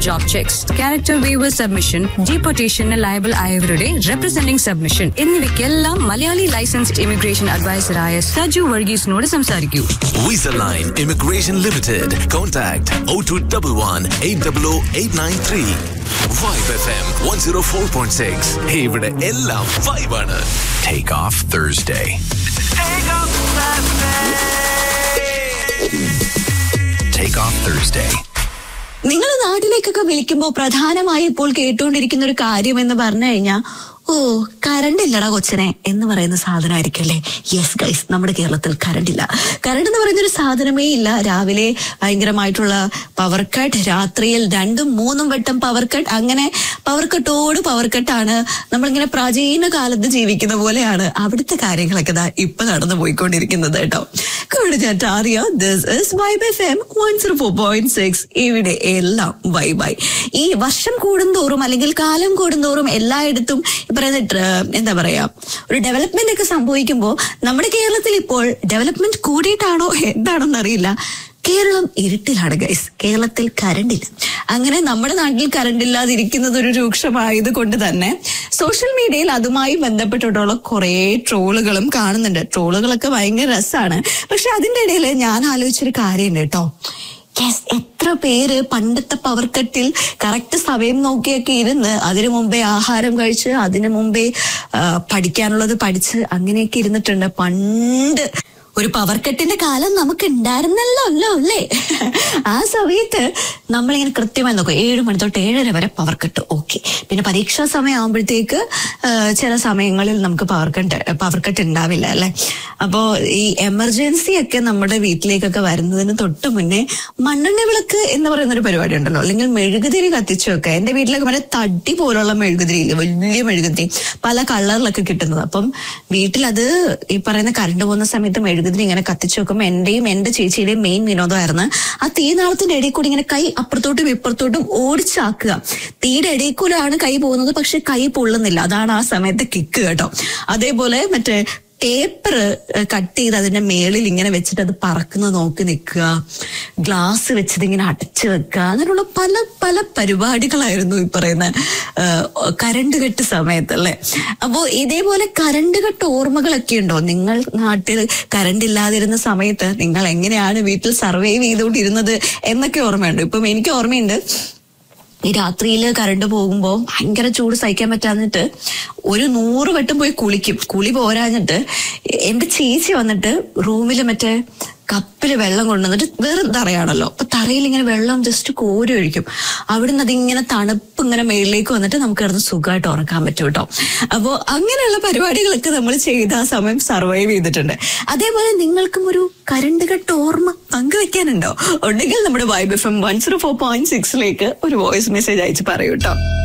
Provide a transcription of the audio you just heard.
Job checks character waiver submission ഡീപ്പോർട്ടേഷന് liable ആയവരുടെ representing submission എന്നിവയ്ക്കെല്ലാം മലയാളി ലൈസൻസ്ഡ് ഇമിഗ്രേഷൻ അഡ്വൈസറായ സജു വർഗീസിനോട് സംസാരിക്കൂ Visalign Immigration Limited. Contact 0211 800 893. Vibe FM 104.6. ഇവിടെ എല്ലാം vibe ആണ്. Take off Thursday. Take off Thursday. നിങ്ങൾ നാട്ടിലേക്കൊക്കെ വിളിക്കുമ്പോൾ പ്രധാനമായി ഇപ്പോൾ കേട്ടുകൊണ്ടിരിക്കുന്ന ഒരു കാര്യം എന്ന് പറഞ്ഞു കഴിഞ്ഞാൽ ഓ കറണ്ട് ഇല്ലടാ കൊച്ചനെ എന്ന് പറയുന്ന സാധനമായിരിക്കും അല്ലേ യെസ് ഗൈസ് നമ്മുടെ കേരളത്തിൽ കറണ്ട് ഇല്ല കറണ്ട് എന്ന് പറയുന്ന ഒരു സാധനമേ ഇല്ല രാവിലെ ഭയങ്കരമായിട്ടുള്ള പവർ കട്ട് രാത്രിയിൽ രണ്ടും മൂന്നും വട്ടം പവർ കട്ട് അങ്ങനെ പവർ കട്ടോട് പവർ കട്ടാണ് നമ്മളിങ്ങനെ പ്രാചീന കാലത്ത് ജീവിക്കുന്ന പോലെയാണ് അവിടുത്തെ കാര്യങ്ങളൊക്കെ ദാ ഇപ്പൊ നടന്നു പോയിക്കൊണ്ടിരിക്കുന്നത് കേട്ടോ കൂടുതൽ അറിയോ this is Vibe F M one zero four point six ഇവിടെ എല്ലാം വൈബായി ഈ വർഷം കൂടുന്തോറും അല്ലെങ്കിൽ കാലം കൂടുന്തോറും എല്ലായിടത്തും ഈ പറയുന്ന ട്ര- എന്താ പറയാ ഒരു ഡെവലപ്മെന്റ് ഒക്കെ സംഭവിക്കുമ്പോൾ നമ്മുടെ കേരളത്തിൽ ഇപ്പോൾ ഡെവലപ്മെന്റ് കൂടിയിട്ടാണോ എന്താണെന്ന് അറിയില്ല കേരളം ഇരുട്ടിലാണ് ഗൈസ് കേരളത്തിൽ കറണ്ടില്ല അങ്ങനെ നമ്മുടെ നാട്ടിൽ കറണ്ട് ഇല്ലാതിരിക്കുന്നത് ഒരു രൂക്ഷമായത് കൊണ്ട് തന്നെ സോഷ്യൽ മീഡിയയിൽ അതുമായി ബന്ധപ്പെട്ടിട്ടുള്ള കുറെ ട്രോളുകളും കാണുന്നുണ്ട് ട്രോളുകളൊക്കെ ഭയങ്കര രസമാണ് പക്ഷെ അതിന്റെ ഇടയിൽ ഞാൻ ആലോചിച്ചൊരു കാര്യമുണ്ട് കേട്ടോ യെസ് എത്ര പേര് പണ്ടത്തെ പവർ കട്ടിൽ കറക്റ്റ് സമയം നോക്കിയൊക്കെ ഇരുന്ന് അതിനു മുമ്പേ ആഹാരം കഴിച്ച് അതിനു മുമ്പേ ആ, പഠിക്കാനുള്ളത് പഠിച്ച് അങ്ങനെയൊക്കെ ഇരുന്നിട്ടുണ്ട് പണ്ട് ഒരു പവർ കട്ടിന്റെ കാലം നമുക്ക് ഉണ്ടായിരുന്നല്ലോ അല്ലോ അല്ലേ ആ സമയത്ത് നമ്മളിങ്ങനെ കൃത്യമായി നോക്കും ഏഴ് മണി തൊട്ട് ഏഴര വരെ പവർ കട്ട് ഓക്കെ പിന്നെ പരീക്ഷാ സമയം ആകുമ്പോഴത്തേക്ക് ചില സമയങ്ങളിൽ നമുക്ക് പവർ കട്ട് പവർ കട്ട് ഉണ്ടാവില്ല അല്ലെ അപ്പോ ഈ എമർജൻസി ഒക്കെ നമ്മുടെ വീട്ടിലേക്കൊക്കെ വരുന്നതിന് തൊട്ട് മുന്നേ മണ്ണെണ്ണ വിളക്ക് എന്ന് പറയുന്ന ഒരു പരിപാടി ഉണ്ടല്ലോ അല്ലെങ്കിൽ മെഴുകുതിരി കത്തിച്ചു വെക്കുക എന്റെ വീട്ടിലൊക്കെ മറ്റേ തടി പോലുള്ള മെഴുകുതിരി ഇല്ലേ വലിയ മെഴുകുതിരി പല കളറിലൊക്കെ കിട്ടുന്നത് അപ്പം വീട്ടിലത് ഈ പറയുന്ന കറണ്ട് പോകുന്ന സമയത്ത് മെഴുകുതിരി ഇങ്ങനെ കത്തിച്ചു വെക്കുമ്പോൾ എന്റെയും എന്റെ ചേച്ചിയുടെയും മെയിൻ വിനോദമായിരുന്നു ആ തീനാളത്തിന്റെ ഇടയിൽ കൂടി ഇങ്ങനെ കൈ അപ്പുറത്തോട്ടും ഇപ്പുറത്തോട്ടും ഓടിച്ചാക്കുക തീയുടെ ഇടയിൽ കൂടെയാണ് കൈ പോകുന്നത് പക്ഷെ കൈ പൊള്ളുന്നില്ല അതാണ് ആ സമയത്ത് കിക്ക് കേട്ടോ അതേപോലെ മറ്റേ പേപ്പർ കട്ട് ചെയ്ത് അതിന്റെ മേളിൽ ഇങ്ങനെ വെച്ചിട്ട് അത് പറക്കുന്നത് നോക്കി നിൽക്കുക ഗ്ലാസ് വെച്ചത് ഇങ്ങനെ അടച്ചു വെക്കുക അങ്ങനെയുള്ള പല പല പരിപാടികളായിരുന്നു ഈ പറയുന്ന ആ, കരണ്ട് കെട്ട് സമയത്ത് അല്ലേ അപ്പോ ഇതേപോലെ കരണ്ട് കെട്ട് ഓർമ്മകളൊക്കെ ഉണ്ടോ നിങ്ങൾ നാട്ടിൽ കരണ്ട് ഇല്ലാതിരുന്ന സമയത്ത് നിങ്ങൾ എങ്ങനെയാണ് വീട്ടിൽ സർവൈവ് ചെയ്തുകൊണ്ടിരുന്നത് എന്നൊക്കെ ഓർമ്മയുണ്ട് ഇപ്പം എനിക്ക് ഓർമ്മയുണ്ട് ഈ രാത്രിയിൽ കറണ്ട് പോകുമ്പോൾ ഭയങ്കര ചൂട് സഹിക്കാൻ പറ്റാഞ്ഞിട്ട് ഒരു നൂറ് വട്ടം പോയി കുളിക്കും കുളി പോരാഞ്ഞിട്ട് എന്റെ ചേച്ചി വന്നിട്ട് റൂമിൽ മറ്റേ കപ്പില് വെള്ളം കൊണ്ടുവന്നിട്ട് വെറും തറയാണല്ലോ അപ്പൊ തറയിൽ ഇങ്ങനെ വെള്ളം ജസ്റ്റ് കോരി ഒഴിക്കും അവിടുന്ന് അതിങ്ങനെ തണുപ്പ് ഇങ്ങനെ മേളിലേക്ക് വന്നിട്ട് നമുക്ക് കിടന്ന് സുഖമായിട്ട് ഉറക്കാൻ പറ്റും കേട്ടോ അപ്പോ അങ്ങനെയുള്ള പരിപാടികളൊക്കെ നമ്മൾ ചെയ്ത് ആ സമയം സർവൈവ് ചെയ്തിട്ടുണ്ട് അതേപോലെ നിങ്ങൾക്കും ഒരു കരണ്ട് കട്ട് ഓർമ്മ പങ്കുവെക്കാനുണ്ടോ ഉണ്ടെങ്കിൽ നമ്മുടെ Vibe F M one zero four point സിക്സിലേക്ക് ഒരു വോയിസ് മെസ്സേജ് അയച്ച് പറയൂ കേട്ടോ